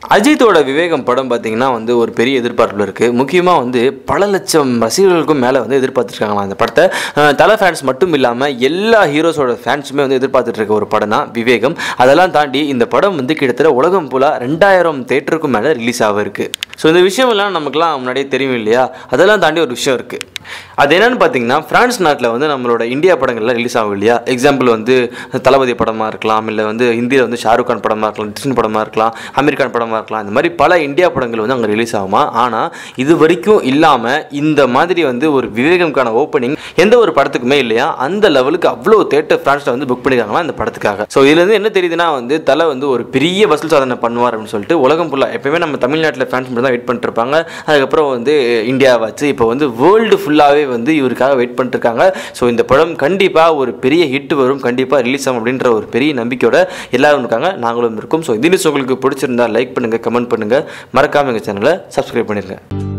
அஜித்தோட விவேகம் படம் பார்த்தீங்கன்னா வந்து ஒரு பெரிய எதிர்பார்ப்பில் இருக்குது முக்கியமாக வந்து பல லட்சம் ரசிகர்களுக்கும் மேலே வந்து எதிர்பார்த்துருக்காங்களாம் அந்த படத்தை அஹ், தலை ஃபேன்ஸ் மட்டும் இல்லாமல் எல்லா ஹீரோஸோட ஃபேன்ஸுமே வந்து எதிர்பார்த்துட்டு இருக்க ஒரு படம் தான் விவேகம் அதெல்லாம் தாண்டி இந்த படம் வந்து கிட்டத்தட்ட உலகம் ஃபுல்லாக ரெண்டாயிரம் தேட்டருக்கும் மேலே ரிலீஸ் ஆக இருக்கு ஸோ இந்த விஷயமெல்லாம் நமக்குலாம் முன்னாடியே தெரியும் இல்லையா அதெல்லாம் தாண்டி ஒரு விஷயம் இருக்குது அது என்னன்னு பார்த்தீங்கன்னா பிரான்ஸ் நாட்டில் வந்து நம்மளோட இந்தியா படங்கள்லாம் ரிலீஸ் ஆகும் இல்லையா எக்ஸாம்பிள் வந்து தளபதி படமாக இருக்கலாம் இல்லை வந்து ஹிந்தியில் வந்து ஷாருக் கான் படமாக இருக்கலாம் டிஸ்னி படமாக இருக்கலாம் அமீர் கான் படமாக இருக்கலாம் இந்த மாதிரி பல இந்தியா படங்கள் வந்து அங்கே ரிலீஸ் ஆகுமா ஆனால் இது வரைக்கும் இல்லாமல் இந்த மாதிரி வந்து ஒரு விவேகம்கான ஓப்பனிங் எந்த ஒரு படத்துக்குமே இல்லையா அந்த லெவலுக்கு அவ்வளோ தேட்டர் ஃப்ரான்ஸில் வந்து புக் பண்ணியிருக்காங்களா இந்த படத்துக்காக ஸோ இதுலேருந்து என்ன தெரியுதுன்னா வந்து தலை வந்து ஒரு பெரிய வசூல் சாதனை பண்ணுவார் அப்படின்னு சொல்லிட்டு உலகம் ஃபுல்லாக எப்பயுமே நம்ம தமிழ்நாட்டில் ஃபேன்ஸ் மட்டும் தான் வெயிட் பண்ணிட்டு இருப்பாங்க அதுக்கப்புறம் வந்து இந்தியாவாச்சு இப்போ வந்து வேர்ல்டு ஃபுல்லாகவே வந்து இவருக்காக வெயிட் பண்ணிட்டு இருக்காங்க ஸோ இந்த படம் கண்டிப்பாக ஒரு பெரிய ஹிட் வரும் கண்டிப்பாக ரிலீஸ் ஆகும் அப்படின்ற ஒரு பெரிய நம்பிக்கையோட எல்லாரும் இருக்காங்க நாங்களும் இருக்கோம் ஸோ இந்த நியூஸ் உங்களுக்கு பிடிச்சிருந்தா லைக் பண்ணுங்கள் கமெண்ட் பண்ணுங்கள் மறக்காமல் எங்கள் சேனலை சப்ஸ்கிரைப் பண்ணிடுங்க